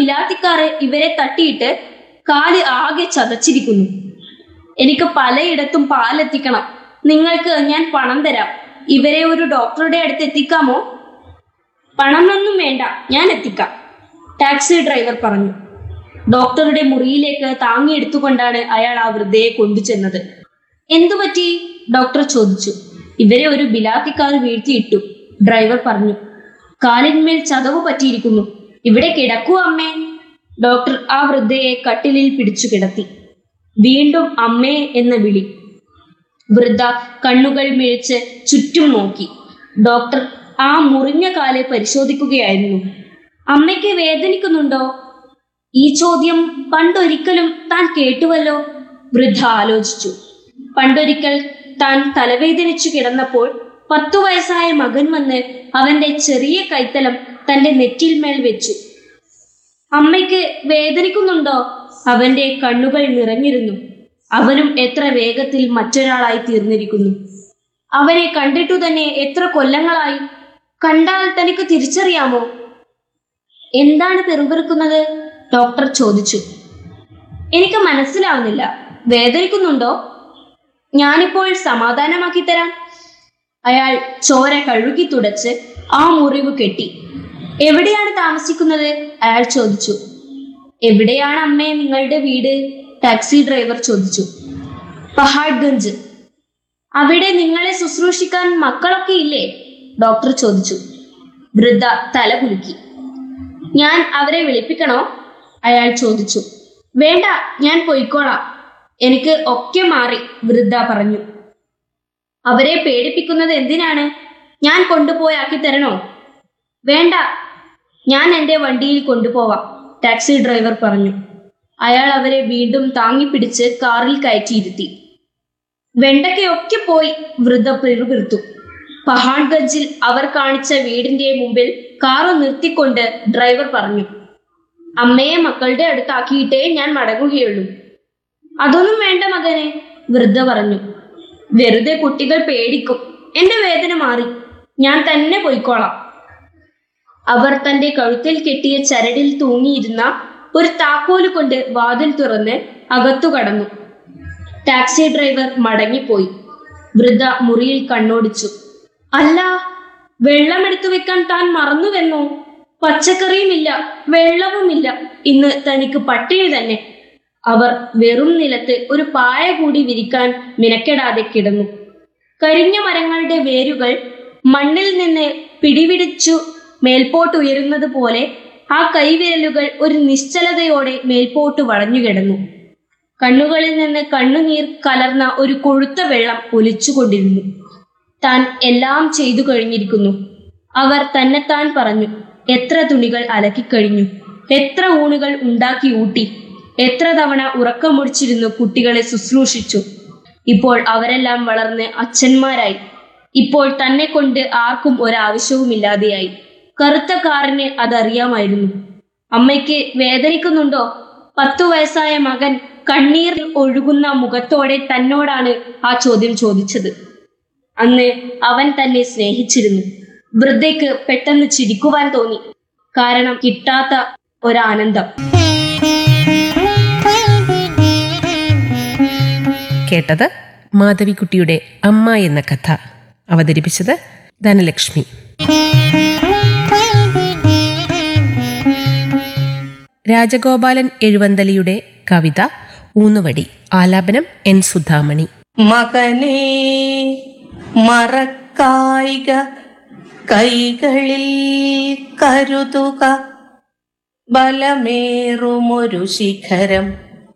ബിലാത്തിക്കാറ് ഇവരെ തട്ടിയിട്ട് കാല് ആകെ ചതച്ചിരിക്കുന്നു എനിക്ക് പലയിടത്തും പാലെത്തിക്കണം നിങ്ങൾക്ക് ഞാൻ പണം തരാം ഇവരെ ഒരു ഡോക്ടറുടെ അടുത്ത് എത്തിക്കാമോ പണമൊന്നും വേണ്ട ഞാൻ എത്തിക്കാം ടാക്സി ഡ്രൈവർ പറഞ്ഞു ഡോക്ടറുടെ മുറിയിലേക്ക് താങ്ങിയെടുത്തുകൊണ്ടാണ് അയാൾ ആ വൃദ്ധയെ കൊണ്ടുചെന്നത് എന്തു പറ്റി ഡോക്ടർ ചോദിച്ചു ഇവരെ ഒരു ബിലാത്തിക്കാർ വീഴ്ത്തിയിട്ടു ഡ്രൈവർ പറഞ്ഞു കാലിന്മേൽ ചതവ് പറ്റിയിരിക്കുന്നു ഇവിടെ കിടക്കൂ അമ്മേ ഡോക്ടർ ആ വൃദ്ധയെ കട്ടിലിൽ പിടിച്ചു കിടത്തി വീണ്ടും അമ്മേ എന്ന വിളി വൃദ്ധ കണ്ണുകൾ മിഴിച്ച് ചുറ്റും നോക്കി ഡോക്ടർ ആ മുറിഞ്ഞ കാലെ പരിശോധിക്കുകയായിരുന്നു അമ്മയ്ക്ക് വേദനിക്കുന്നുണ്ടോ ഈ ചോദ്യം പണ്ടൊരിക്കലും താൻ കേട്ടുവല്ലോ വൃദ്ധ ആലോചിച്ചു പണ്ടൊരിക്കൽ താൻ തലവേദനിച്ചു കിടന്നപ്പോൾ പത്തു വയസ്സായ മകൻ വന്ന് അവന്റെ ചെറിയ കൈത്തലം തന്റെ നെറ്റിൽമേൽ വെച്ചു അമ്മയ്ക്ക് വേദനിക്കുന്നുണ്ടോ അവന്റെ കണ്ണുകൾ നിറഞ്ഞിരുന്നു അവനും എത്ര വേഗത്തിൽ മറ്റൊരാളായി തീർന്നിരിക്കുന്നു അവനെ കണ്ടിട്ടു തന്നെ എത്ര കൊല്ലങ്ങളായി കണ്ടാൽ തനിക്ക് തിരിച്ചറിയാമോ എന്താണ് പെറുപിറുക്കുന്നത് ഡോക്ടർ ചോദിച്ചു എനിക്ക് മനസ്സിലാവുന്നില്ല വേദനിക്കുന്നുണ്ടോ ഞാനിപ്പോൾ സമാധാനമാക്കി തരാം അയാൾ ചോര കഴുകി തുടച്ച് ആ മുറിവ് കെട്ടി എവിടെയാണ് താമസിക്കുന്നത് അയാൾ ചോദിച്ചു എവിടെയാണ് അമ്മേ നിങ്ങളുടെ വീട് ടാക്സി ഡ്രൈവർ ചോദിച്ചു പഹാഡ്ഗഞ്ച് അവിടെ നിങ്ങളെ ശുശ്രൂഷിക്കാൻ മക്കളൊക്കെ ഇല്ലേ ഡോക്ടർ ചോദിച്ചു വൃദ്ധ തല കുലുക്കി ഞാൻ അവരെ വിളിപ്പിക്കണോ അയാൾ ചോദിച്ചു വേണ്ട ഞാൻ പൊയ്ക്കോളാം എനിക്ക് ഒക്കെ മാറി വൃദ്ധ പറഞ്ഞു അവരെ പേടിപ്പിക്കുന്നത് എന്തിനാണ് ഞാൻ കൊണ്ടുപോയി ആക്കി തരണോ വേണ്ട ഞാൻ എൻ്റെ വണ്ടിയിൽ കൊണ്ടുപോവാം ടാക്സി ഡ്രൈവർ പറഞ്ഞു അയാൾ അവരെ വീണ്ടും താങ്ങിപ്പിടിച്ച് കാറിൽ കയറ്റിയിരുത്തി വെണ്ടയ്ക്കയൊക്കെ പോയി വൃദ്ധ പിറുപിറുത്തു പഹാൺഗഞ്ചിൽ അവർ കാണിച്ച വീടിന്റെ മുമ്പിൽ കാറ് നിർത്തിക്കൊണ്ട് ഡ്രൈവർ പറഞ്ഞു അമ്മയെ മക്കളുടെ അടുത്താക്കിയിട്ടേ ഞാൻ മടങ്ങുകയുള്ളൂ അതൊന്നും വേണ്ട മകനെ വൃദ്ധ പറഞ്ഞു വെറുതെ കുട്ടികൾ പേടിക്കും എന്റെ വേദന മാറി ഞാൻ തന്നെ പോയിക്കോളാം അവർ തന്റെ കഴുത്തിൽ കെട്ടിയ ചരടിൽ തൂങ്ങിയിരുന്ന ഒരു താക്കോല് കൊണ്ട് വാതിൽ തുറന്ന് അകത്തു കടന്നു ടാക്സി ഡ്രൈവർ മടങ്ങിപ്പോയി വൃദ്ധ മുറിയിൽ കണ്ണോടിച്ചു അല്ല വെള്ളം എടുത്തു വെക്കാൻ താൻ മറന്നുവെന്നോ പച്ചക്കറിയുമില്ല വെള്ളവുമില്ല ഇന്ന് തനിക്ക് പട്ടിണി തന്നെ അവർ വെറും നിലത്ത് ഒരു പായ കൂടി വിരിക്കാൻ മിനക്കെടാതെ കിടന്നു കരിഞ്ഞ മരങ്ങളുടെ വേരുകൾ മണ്ണിൽ നിന്ന് പിടിപിടിച്ചു മേൽപോട്ടുയരുന്നത് പോലെ ആ കൈവിരലുകൾ ഒരു നിശ്ചലതയോടെ മേൽപോട്ട് വളഞ്ഞു കിടന്നു കണ്ണുകളിൽ നിന്ന് കണ്ണുനീർ കലർന്ന ഒരു കൊഴുത്ത വെള്ളം ഒലിച്ചുകൊണ്ടിരുന്നു താൻ എല്ലാം ചെയ്തു കഴിഞ്ഞിരിക്കുന്നു അവർ തന്നെത്താൻ പറഞ്ഞു എത്ര തുണികൾ അലക്കിക്കഴിഞ്ഞു എത്ര ഊണുകൾ ഉണ്ടാക്കി ഊട്ടി എത്ര തവണ ഉറക്കമൊടിച്ചിരുന്നു കുട്ടികളെ ശുശ്രൂഷിച്ചു ഇപ്പോൾ അവരെല്ലാം വളർന്ന് അച്ഛന്മാരായി ഇപ്പോൾ തന്നെ കൊണ്ട് ആർക്കും ഒരാവശ്യവുമില്ലാതെയായി കറുത്ത കാറിന് അതറിയാമായിരുന്നു അമ്മയ്ക്ക് വേദനിക്കുന്നുണ്ടോ പത്തു വയസ്സായ മകൻ കണ്ണീർ ഒഴുകുന്ന മുഖത്തോടെ തന്നോടാണ് ആ ചോദ്യം ചോദിച്ചത് അന്ന് അവൻ തന്നെ സ്നേഹിച്ചിരുന്നു വൃദ്ധയ്ക്ക് പെട്ടെന്ന് ചിരിക്കുവാൻ തോന്നി കാരണം കിട്ടാത്ത ഒരാനന്ദം കേട്ടത് മാധവിക്കുട്ടിയുടെ അമ്മ എന്ന കഥ അവതരിപ്പിച്ചത് ധനലക്ഷ്മി രാജഗോപാലൻ എഴുവന്തലിയുടെ കവിത ഊന്നുവടി ആലാപനം എൻ സുധാമണി മകനെ മറക്കായിക കൈകളിൽ കരുതുക ബലമേറുമൊരു ശിഖരം